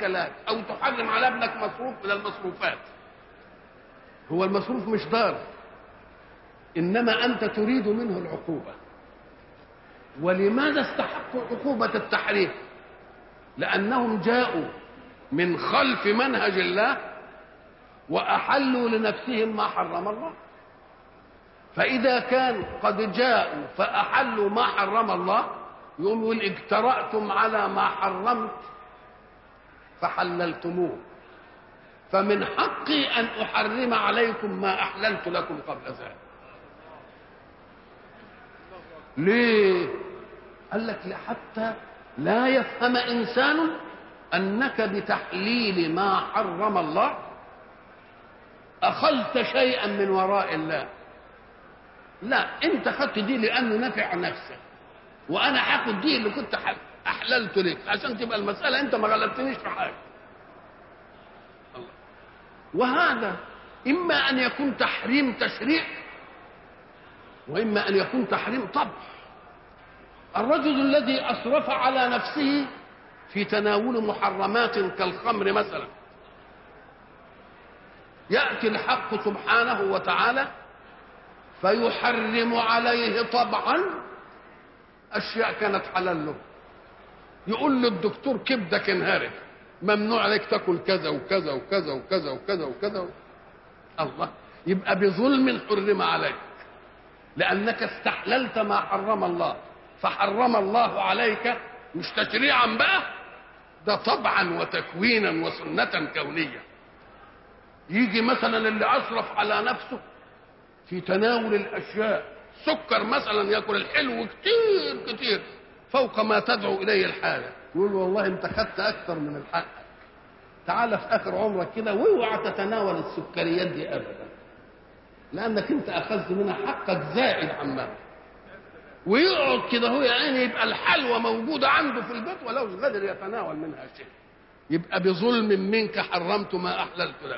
الاكلات او تحرم على ابنك مصروف من المصروفات هو المصروف مش ضار انما انت تريد منه العقوبه ولماذا استحقوا عقوبه التحريم لانهم جاءوا من خلف منهج الله واحلوا لنفسهم ما حرم الله فاذا كان قد جاءوا فاحلوا ما حرم الله يقوم يقول اجترأتم على ما حرمت فحللتموه فمن حقي ان احرم عليكم ما احللت لكم قبل ذلك ليه قال لك حتى لا يفهم انسان انك بتحليل ما حرم الله اخذت شيئا من وراء الله لا انت خدت دي لانه نفع نفسك وانا هاخد دي اللي كنت احللت لك عشان تبقى المساله انت ما غلبتنيش في حاجه الله. وهذا اما ان يكون تحريم تشريع واما ان يكون تحريم طبع الرجل الذي اسرف على نفسه في تناول محرمات كالخمر مثلا ياتي الحق سبحانه وتعالى فيحرم عليه طبعا اشياء كانت حلال له يقول للدكتور كبدك انهرت ممنوع عليك تاكل كذا وكذا وكذا وكذا وكذا وكذا الله يبقى بظلم حرم عليك لانك استحللت ما حرم الله فحرم الله عليك مش تشريعا بقى ده طبعا وتكوينا وسنة كونية يجي مثلا اللي أسرف على نفسه في تناول الأشياء سكر مثلا ياكل الحلو كتير كتير فوق ما تدعو إليه الحاجة يقول والله أنت خدت أكثر من الحق تعال في آخر عمرك كده واوعى تتناول السكريات دي أبدا لأنك أنت أخذت منها حقك زائد عما ويقعد كده هو يعني يبقى الحلوى موجودة عنده في البيت ولو مش قادر يتناول منها شيء يبقى بظلم منك حرمت ما أحللت لك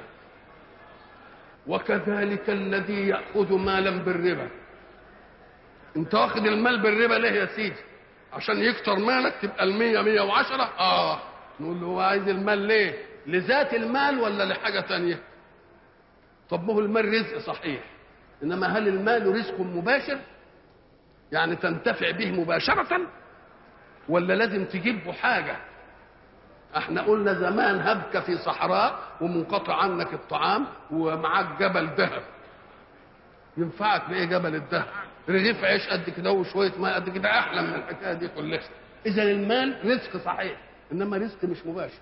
وكذلك الذي يأخذ مالا بالربا انت واخد المال بالربا ليه يا سيدي عشان يكتر مالك تبقى المية مية وعشرة اه نقول له هو عايز المال ليه لذات المال ولا لحاجة تانية طب ما هو المال رزق صحيح انما هل المال رزق مباشر يعني تنتفع به مباشرة ولا لازم تجيب له حاجة احنا قلنا زمان هبك في صحراء ومنقطع عنك الطعام ومعاك جبل ذهب ينفعك بايه جبل الذهب رغيف عيش قد كده وشويه ماء قد كده احلى من الحكايه دي كلها اذا المال رزق صحيح انما رزق مش مباشر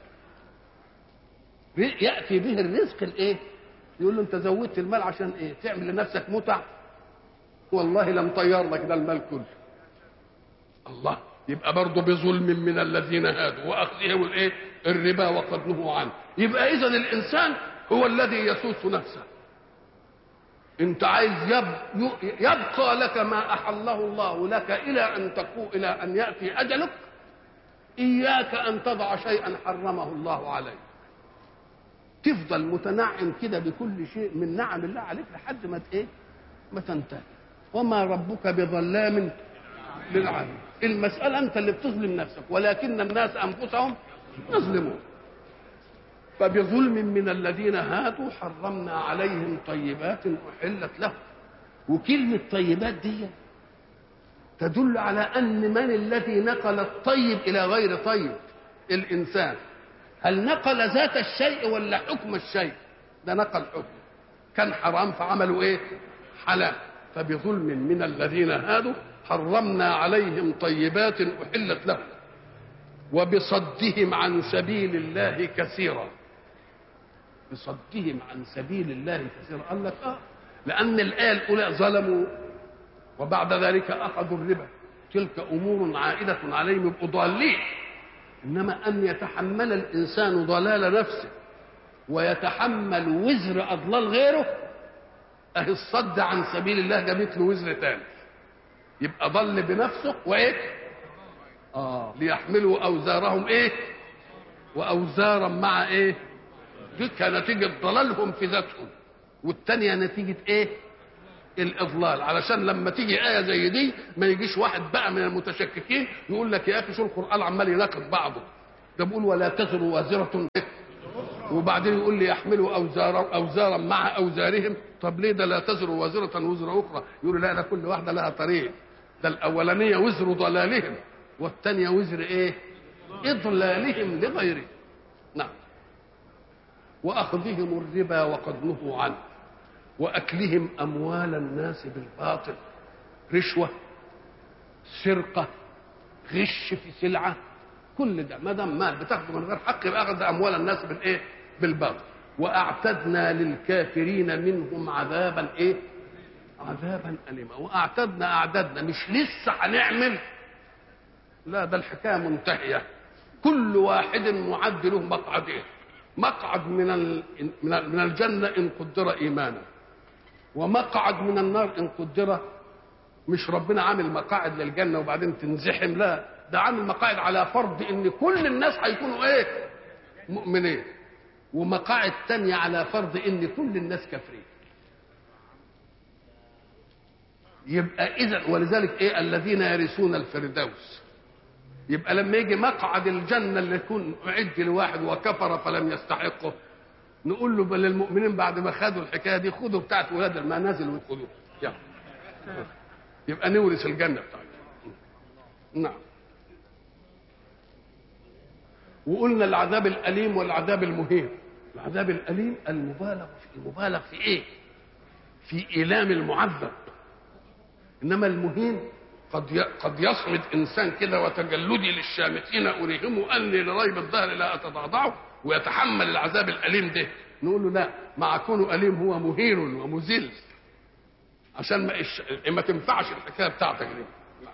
ياتي به الرزق الايه يقول له انت زودت المال عشان ايه تعمل لنفسك متع والله لم طير لك ده المال كله الله يبقى برضه بظلم من الذين هادوا واخذهم الايه الربا وقد نهوا عنه يبقى اذا الانسان هو الذي يسوس نفسه انت عايز يب... يبقى لك ما احله الله لك الى ان تقو الى ان ياتي اجلك اياك ان تضع شيئا حرمه الله عليك تفضل متنعم كده بكل شيء من نعم الله عليك لحد ما ايه ما تنتهي وما ربك بظلام للعبيد المسألة أنت اللي بتظلم نفسك ولكن الناس أنفسهم يظلمون فبظلم من الذين هادوا حرمنا عليهم طيبات أحلت لهم وكلمة طيبات دي تدل على أن من الذي نقل الطيب إلى غير طيب الإنسان هل نقل ذات الشيء ولا حكم الشيء ده نقل حكم كان حرام فعملوا ايه حلال فبظلم من الذين هادوا حرمنا عليهم طيبات احلت لهم وبصدهم عن سبيل الله كثيرا بصدهم عن سبيل الله كثيرا قال لك اه لان الايه الاولى ظلموا وبعد ذلك اخذوا الربا تلك امور عائده عليهم يبقوا ضالين انما ان يتحمل الانسان ضلال نفسه ويتحمل وزر اضلال غيره اهي الصد عن سبيل الله جابت له وزر تاني يبقى ضل بنفسه وايه اه ليحملوا اوزارهم ايه واوزارا مع ايه دي نتيجه ضلالهم في ذاتهم والتانية نتيجة ايه الاضلال علشان لما تيجي ايه زي دي ما يجيش واحد بقى من المتشككين يقول لك يا اخي شو القران عمال يناقض بعضه ده بيقول ولا تزر وازرة وبعدين يقول لي يحملوا أوزارا أوزارا مع أوزارهم طب ليه ده لا تزر وازرة وزر أخرى يقول لا ده كل واحدة لها طريق ده الأولانية وزر ضلالهم والثانية وزر إيه إضلالهم لغيره نعم وأخذهم الربا وقد نهوا عنه وأكلهم أموال الناس بالباطل رشوة سرقة غش في سلعة كل ده ما دام مال بتاخده من غير حق يبقى أخذ أموال الناس بالإيه؟ بالباطل وأعتدنا للكافرين منهم عذابا إيه؟ عذابا أليما وأعتدنا أعددنا مش لسه هنعمل لا ده الحكاية منتهية كل واحد معد له مقعدين مقعد من من الجنة إن قدر إيمانا ومقعد من النار إن قدر مش ربنا عامل مقاعد للجنة وبعدين تنزحم لا ده عامل مقاعد على فرض إن كل الناس هيكونوا إيه مؤمنين ومقاعد تانية على فرض إن كل الناس كافرين يبقى إذا ولذلك إيه الذين يرثون الفردوس يبقى لما يجي مقعد الجنه اللي يكون اعد لواحد وكفر فلم يستحقه نقول له بل المؤمنين بعد ما خدوا الحكايه دي خدوا بتاعت ولاد المنازل وخدوه يلا يبقى نورث الجنه بتاعتنا نعم وقلنا العذاب الاليم والعذاب المهين العذاب الاليم المبالغ في المبالغ في ايه في ايلام المعذب انما المهين قد قد يصمد انسان كده وتجلدي للشامتين اريهم اني لريب الظهر لا اتضعضعه ويتحمل العذاب الاليم ده نقول له لا مع كونه اليم هو مهين ومذل عشان ما إش... ما تنفعش الحكايه بتاعتك دي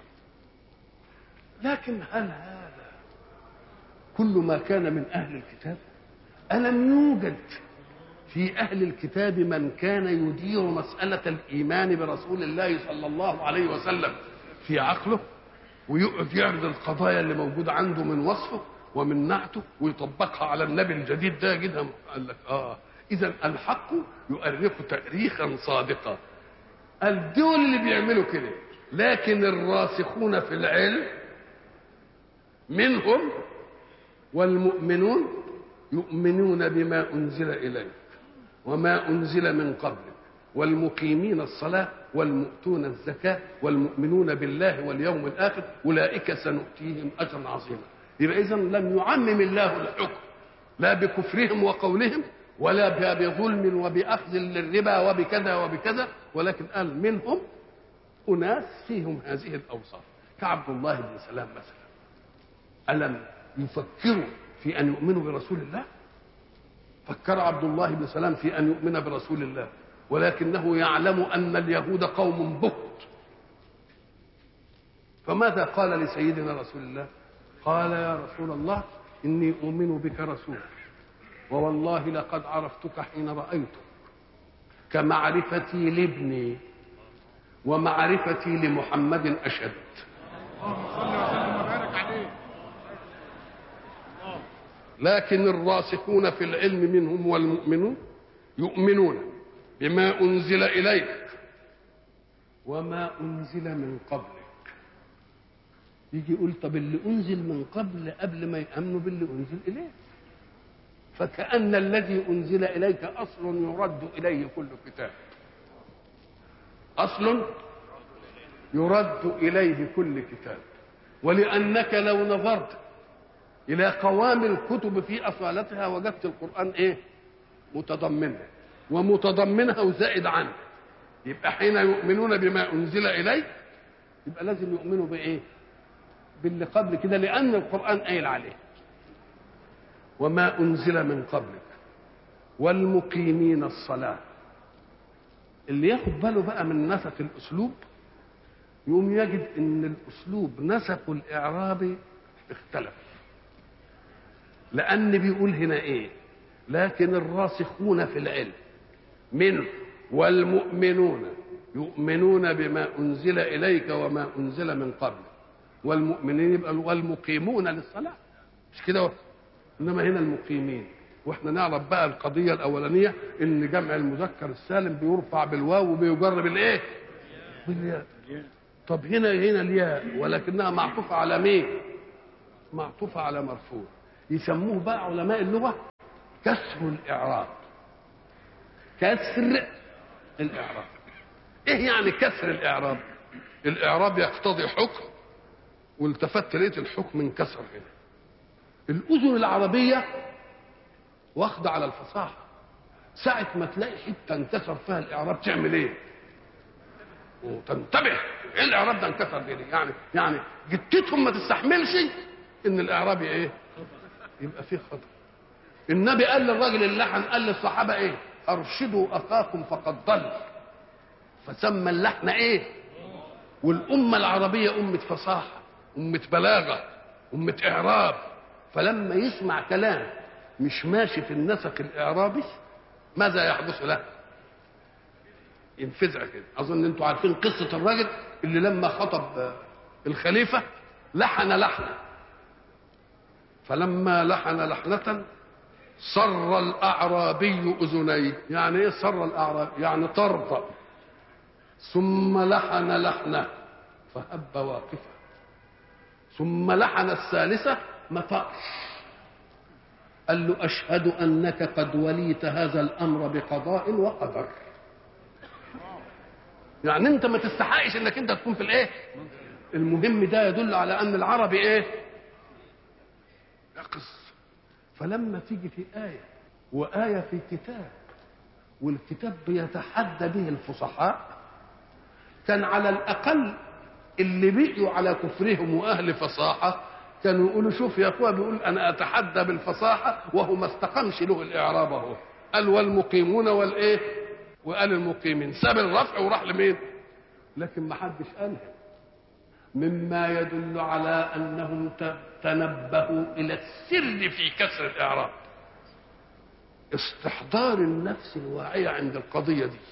لكن هل هذا كل ما كان من اهل الكتاب الم يوجد في اهل الكتاب من كان يدير مساله الايمان برسول الله صلى الله عليه وسلم في عقله ويقعد يعرض القضايا اللي موجودة عنده من وصفه ومن نعته ويطبقها على النبي الجديد ده جدا قال لك اه اذا الحق يؤرخ تاريخا صادقا الدول اللي بيعملوا كده لكن الراسخون في العلم منهم والمؤمنون يؤمنون بما انزل اليك وما انزل من قبلك والمقيمين الصلاه والمؤتون الزكاة والمؤمنون بالله واليوم الآخر أولئك سنؤتيهم أجرا عظيما يبقى إذا لم يعمم الله الحكم لا بكفرهم وقولهم ولا بظلم وبأخذ للربا وبكذا وبكذا ولكن قال منهم أناس فيهم هذه الأوصاف كعبد الله بن سلام مثلا ألم يفكروا في أن يؤمنوا برسول الله فكر عبد الله بن سلام في أن يؤمن برسول الله ولكنه يعلم ان اليهود قوم بهت فماذا قال لسيدنا رسول الله قال يا رسول الله اني اؤمن بك رسول ووالله لقد عرفتك حين رايتك كمعرفتي لابني ومعرفتي لمحمد اشد لكن الراسخون في العلم منهم والمؤمنون يؤمنون بما أنزل إليك وما أنزل من قبلك يجي يقول طب اللي أنزل من قبل قبل ما يأمنوا باللي أنزل إليه فكأن الذي أنزل إليك أصل يرد إليه كل كتاب أصل يرد إليه كل كتاب ولأنك لو نظرت إلى قوام الكتب في أصالتها وجدت القرآن إيه متضمنه ومتضمنها وزائد عنه يبقى حين يؤمنون بما انزل اليك يبقى لازم يؤمنوا بايه باللي قبل كده لان القران قايل عليه وما انزل من قبلك والمقيمين الصلاه اللي ياخد باله بقى من نسق الاسلوب يقوم يجد ان الاسلوب نسق الاعرابي اختلف لان بيقول هنا ايه لكن الراسخون في العلم منه والمؤمنون يؤمنون بما انزل اليك وما انزل من قبل والمؤمنين يبقى والمقيمون للصلاه مش كده انما هنا المقيمين واحنا نعرف بقى القضيه الاولانيه ان جمع المذكر السالم بيرفع بالواو وبيجر بالايه؟ بالياء طب هنا هنا الياء ولكنها معطوفه على مين؟ معطوفه على مرفوع يسموه بقى علماء اللغة كسر الإعراب كسر الإعراب إيه يعني كسر الإعراب الإعراب يقتضي حكم والتفت لقيت الحكم انكسر هنا الأذن العربية واخدة على الفصاحة ساعة ما تلاقي حتة انكسر فيها الإعراب تعمل إيه؟ وتنتبه إيه الإعراب ده انكسر دي يعني يعني جتتهم ما تستحملش إن الإعراب إيه؟ يبقى فيه خطأ النبي قال للراجل اللحن قال للصحابة إيه؟ أرشدوا أخاكم فقد ضل فسمى اللحن إيه؟ والأمة العربية أمة فصاحة أمة بلاغة أمة إعراب فلما يسمع كلام مش ماشي في النسق الإعرابي ماذا يحدث له؟ ينفزع كده أظن أنتم عارفين قصة الراجل اللي لما خطب الخليفة لحن لحنة فلما لحن لحنة صر الأعرابي أذنيه يعني إيه صر الأعرابي؟ يعني طرطأ ثم لحن لحنة فهب واقفا ثم لحن الثالثة ما طقش قال له أشهد أنك قد وليت هذا الأمر بقضاء وقدر يعني أنت ما تستحقش أنك أنت تكون في الإيه المهم ده يدل على أن العربي إيه يقص فلما تيجي في آية وآية في كتاب والكتاب بيتحدى به الفصحاء كان على الأقل اللي بقيوا على كفرهم وأهل فصاحة كانوا يقولوا شوف يا اخويا بيقول انا اتحدى بالفصاحه وهو ما استقامش له الاعراب اهو قال والمقيمون والايه وقال المقيمين ساب الرفع وراح لمين لكن ما حدش قالها مما يدل على انهم تنبهوا الى السر في كسر الاعراب استحضار النفس الواعيه عند القضيه دي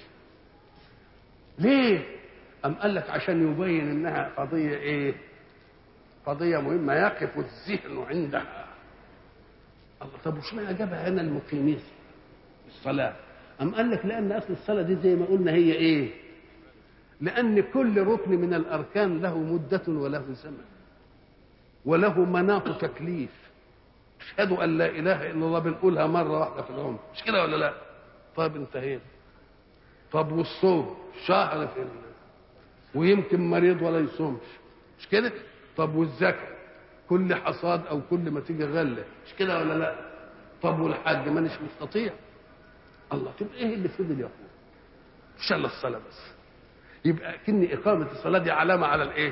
ليه ام قال لك عشان يبين انها قضيه ايه قضية مهمة يقف الذهن عندها الله طب وش معنى جابها هنا المقيمين الصلاة أم قال لك لأن أصل الصلاة دي زي ما قلنا هي إيه لأن كل ركن من الأركان له مدة وله زمن وله مناط تكليف أشهد أن لا إله إلا الله بنقولها مرة واحدة في العمر مش كده ولا لا طيب انتهينا طب والصوم شهر في الله ويمكن مريض ولا يصومش مش كده طب والزكاة كل حصاد او كل ما تيجي غله مش كده ولا لا طب والحج مانيش مستطيع الله تبقى ايه اللي فضل يا اخويا ان شاء الله الصلاه بس يبقى كن اقامه الصلاه دي علامه على الايه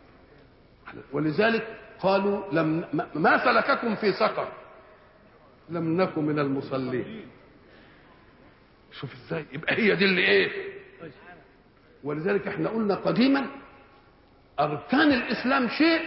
ولذلك قالوا لم ما سلككم في سقر لم نكن من المصلين شوف ازاي يبقى هي دي اللي ايه ولذلك احنا قلنا قديما أركان الإسلام شيء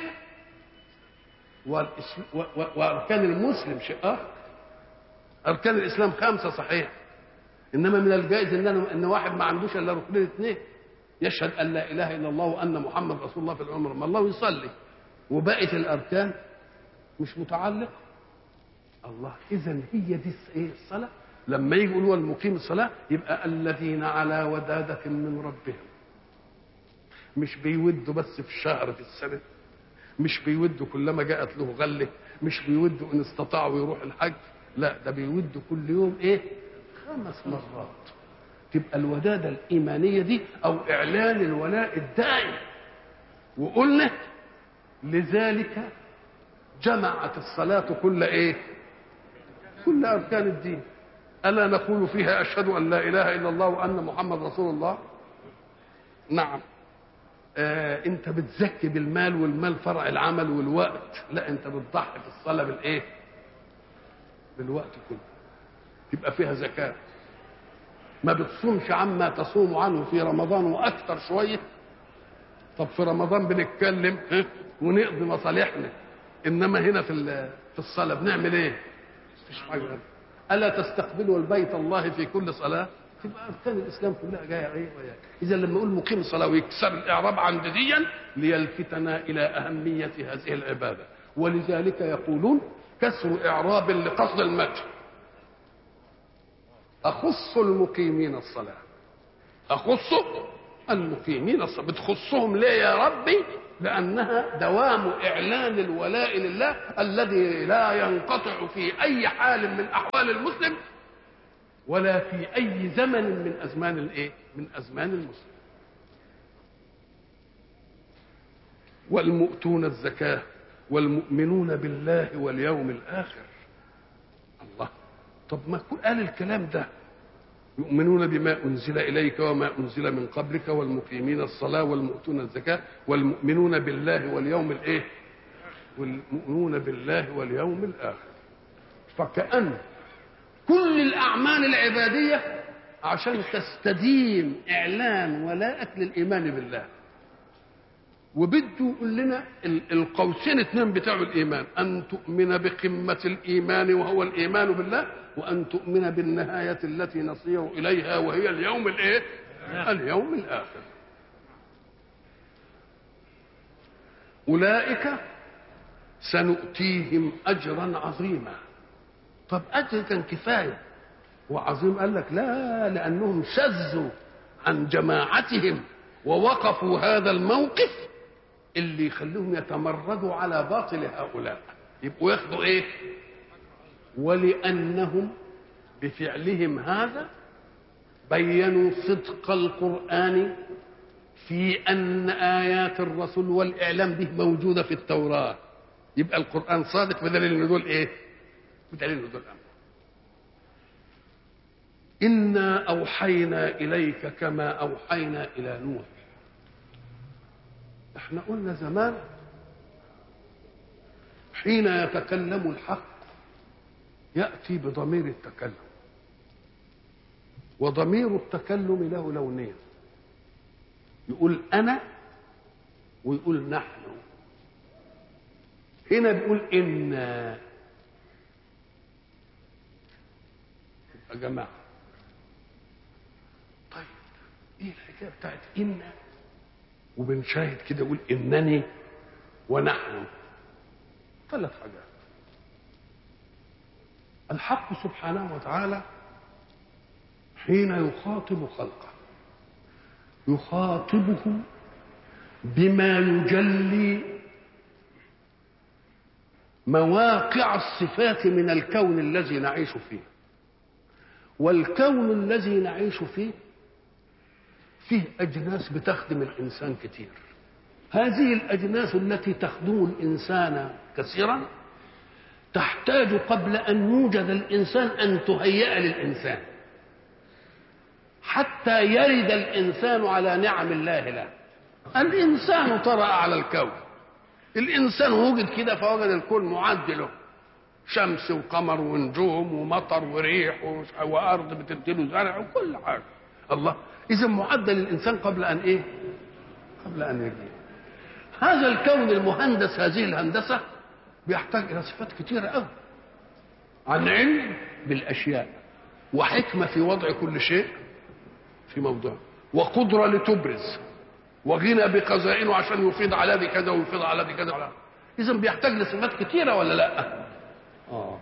وأركان المسلم شيء آخر أركان الإسلام خمسة صحيح إنما من الجائز إن أنا إن واحد ما عندوش إلا ركنين اثنين يشهد أن لا إله إلا الله وأن محمد رسول الله في العمر ما الله يصلي وبقية الأركان مش متعلقة الله إذا هي دي إيه الصلاة لما يجي يقولوا المقيم الصلاة يبقى الذين على ودادة من ربهم مش بيودوا بس في شهر في السنة مش بيودوا كلما جاءت له غلة مش بيودوا إن استطاعوا يروح الحج لا ده بيودوا كل يوم إيه خمس مرات تبقى الودادة الإيمانية دي أو إعلان الولاء الدائم وقلنا لذلك جمعت الصلاة كل إيه كل أركان الدين ألا نقول فيها أشهد أن لا إله إلا الله وأن محمد رسول الله نعم آه انت بتزكي بالمال والمال فرع العمل والوقت لا انت بتضحي في الصلاه بالايه بالوقت كله تبقى فيها زكاه ما بتصومش عما تصوم عنه في رمضان واكثر شويه طب في رمضان بنتكلم ونقضي مصالحنا انما هنا في في الصلاه بنعمل ايه مفيش حاجه الا تستقبلوا البيت الله في كل صلاه تبقى اركان الاسلام كلها جايه ايه وياك اذا لما يقول مقيم الصلاه ويكسر الاعراب عن ديا ليلفتنا الى اهميه هذه العباده ولذلك يقولون كسر اعراب لقصد المدح اخص المقيمين الصلاه اخص المقيمين الصلاه بتخصهم ليه يا ربي لأنها دوام إعلان الولاء لله الذي لا ينقطع في أي حال من أحوال المسلم ولا في أي زمن من أزمان الإيه؟ من أزمان المسلم. والمؤتون الزكاة والمؤمنون بالله واليوم الآخر. الله طب ما قال الكلام ده يؤمنون بما أنزل إليك وما أنزل من قبلك والمقيمين الصلاة والمؤتون الزكاة والمؤمنون بالله واليوم الإيه؟ والمؤمنون بالله واليوم الآخر فكأن كل الأعمال العبادية عشان تستديم إعلان ولاءك للإيمان بالله وبده يقول لنا القوسين اثنين بتاع الايمان ان تؤمن بقمه الايمان وهو الايمان بالله وان تؤمن بالنهايه التي نصير اليها وهي اليوم الايه اليوم الاخر اولئك سنؤتيهم اجرا عظيما طب اجر كان كفايه وعظيم قال لك لا لانهم شذوا عن جماعتهم ووقفوا هذا الموقف اللي يخليهم يتمردوا على باطل هؤلاء يبقوا ياخدوا ايه ولانهم بفعلهم هذا بينوا صدق القران في ان ايات الرسول والاعلام به موجوده في التوراه يبقى القران صادق بدليل ان دول ايه بدليل ان دول امر انا اوحينا اليك كما اوحينا الى نوح احنا قلنا زمان حين يتكلم الحق ياتي بضمير التكلم وضمير التكلم له لونين يقول انا ويقول نحن هنا بيقول انا يا جماعه طيب ايه الحكايه بتاعت انا وبنشاهد كده يقول انني ونحن ثلاث حاجات الحق سبحانه وتعالى حين يخاطب خلقه يخاطبهم بما يجلي مواقع الصفات من الكون الذي نعيش فيه والكون الذي نعيش فيه فيه أجناس بتخدم الإنسان كتير هذه الأجناس التي تخدم الإنسان كثيرا تحتاج قبل أن يوجد الإنسان أن تهيأ للإنسان حتى يرد الإنسان على نعم الله له الإنسان طرأ على الكون الإنسان وجد كده فوجد الكون معد له شمس وقمر ونجوم ومطر وريح وأرض بتديله زرع وكل حاجة الله اذا معدل الانسان قبل ان ايه قبل ان يجي هذا الكون المهندس هذه الهندسه بيحتاج الى صفات كثيره قوي عن علم بالاشياء وحكمه في وضع كل شيء في موضوع وقدره لتبرز وغنى بخزائنه عشان يفيض على دي كذا ويفيض على دي كذا اذا بيحتاج لصفات كثيره ولا لا اه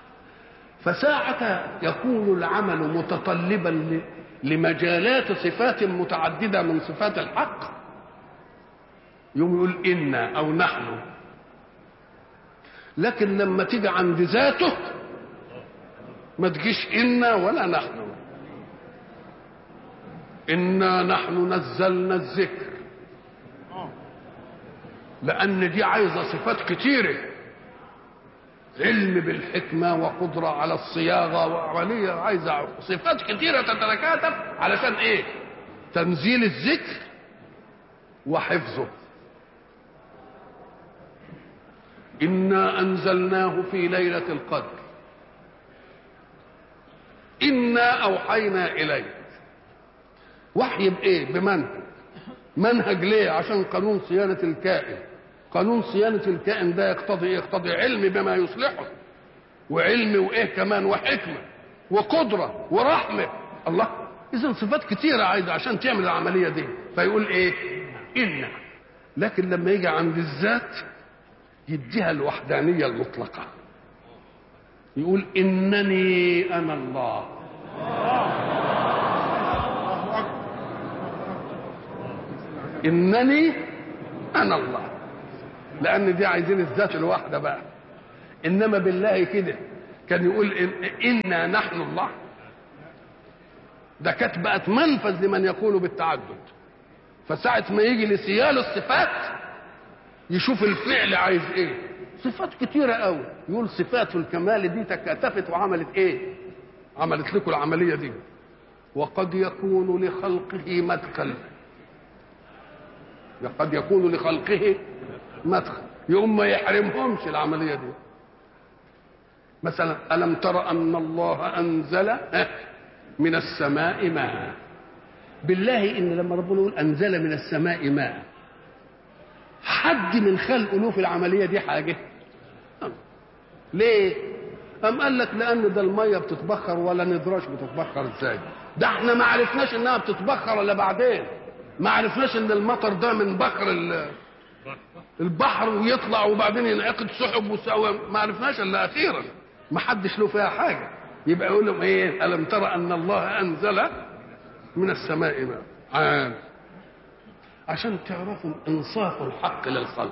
فساعة يكون العمل متطلبا لمجالات صفات متعددة من صفات الحق يوم يقول إنا أو نحن لكن لما تيجي عند ذاته ما تجيش إنا ولا نحن إنا نحن نزلنا الذكر لأن دي عايزة صفات كتيرة علم بالحكمة وقدرة على الصياغة وعملية عايزة صفات كتيرة تتكاتف علشان إيه؟ تنزيل الذكر وحفظه إنا أنزلناه في ليلة القدر إنا أوحينا إليك وحي بإيه؟ بمنهج منهج ليه؟ عشان قانون صيانة الكائن قانون صيانة الكائن ده يقتضي يقتضي علم بما يصلحه وعلم وإيه كمان وحكمة وقدرة ورحمة الله إذا صفات كتيرة عايزة عشان تعمل العملية دي فيقول إيه؟ إن لكن لما يجي عند الذات يديها الوحدانية المطلقة يقول إنني أنا الله إنني أنا الله لان دي عايزين الذات الواحده بقى انما بالله كده كان يقول إن انا نحن الله ده كانت بقت منفذ لمن يقول بالتعدد فساعة ما يجي لسيال الصفات يشوف الفعل عايز ايه صفات كتيرة قوي يقول صفات الكمال دي تكاتفت وعملت ايه عملت لكم العملية دي وقد يكون لخلقه مدخل قد يكون لخلقه مدخل يقوم ما يحرمهمش العملية دي مثلا ألم تر أن الله أنزل من السماء ماء بالله إن لما ربنا يقول أنزل من السماء ماء حد من خلقه له في العملية دي حاجة ليه أم قال لك لأن ده المية بتتبخر ولا ندراش بتتبخر ازاي ده احنا ما عرفناش انها بتتبخر الا بعدين ما عرفناش ان المطر ده من بخر البحر ويطلع وبعدين ينعقد سحب وسوى ما عرفناش الا اخيرا ما حدش له فيها حاجه يبقى يقول لهم ايه الم ترى ان الله انزل من السماء ماء عام عشان تعرفوا انصاف الحق للخلق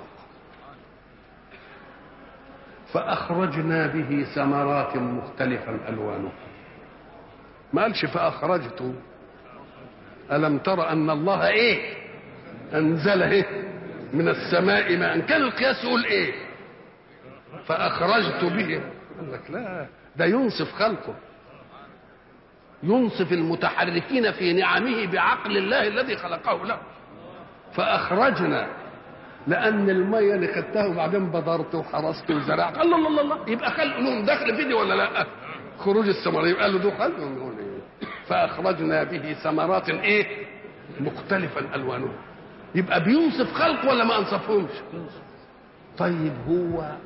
فاخرجنا به ثمرات مختلفا الوانها ما قالش فاخرجت الم ترى ان الله ايه انزل ايه من السماء ماء كان القياس يقول ايه فاخرجت به قال لك لا ده ينصف خلقه ينصف المتحركين في نعمه بعقل الله الذي خلقه له فاخرجنا لان الميه اللي خدتها وبعدين بذرت وحرست وزرعت الله الله الله يبقى خلق لهم دخل في دي ولا لا خروج الثمرات يبقى له دخل فاخرجنا به ثمرات ايه مختلفا الوانها يبقى بينصف خلق ولا ما انصفهمش طيب هو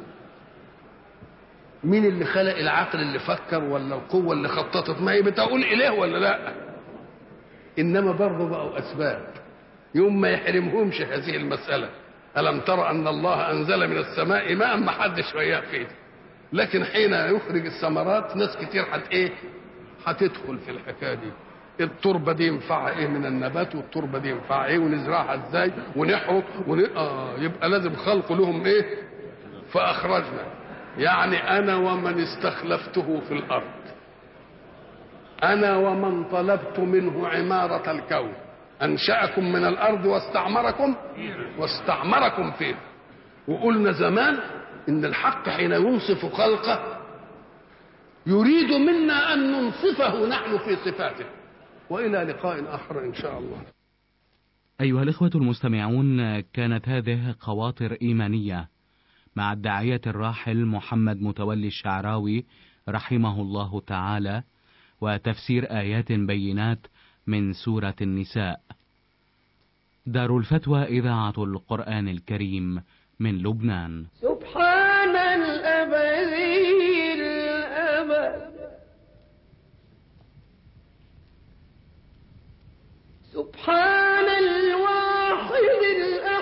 مين اللي خلق العقل اللي فكر ولا القوه اللي خططت ما هي بتقول اليه ولا لا انما برضه بقوا اسباب يوم ما يحرمهمش هذه المساله الم ترى ان الله انزل من السماء ماء ما حدش وياه فيه لكن حين يخرج الثمرات ناس كتير حت ايه هتدخل في الحكايه دي التربه دي ينفعها ايه من النبات والتربه دي ينفعها ايه ونزرعها ازاي ونحرط ون... آه يبقى لازم خلق لهم ايه فاخرجنا يعني انا ومن استخلفته في الارض انا ومن طلبت منه عماره الكون انشاكم من الارض واستعمركم واستعمركم فيه وقلنا زمان ان الحق حين ينصف خلقه يريد منا ان ننصفه نحن في صفاته والى لقاء اخر ان شاء الله ايها الاخوه المستمعون كانت هذه خواطر ايمانيه مع الداعيه الراحل محمد متولي الشعراوي رحمه الله تعالى وتفسير ايات بينات من سوره النساء دار الفتوى اذاعه القران الكريم من لبنان سبحان الأبدي الأبد سبحان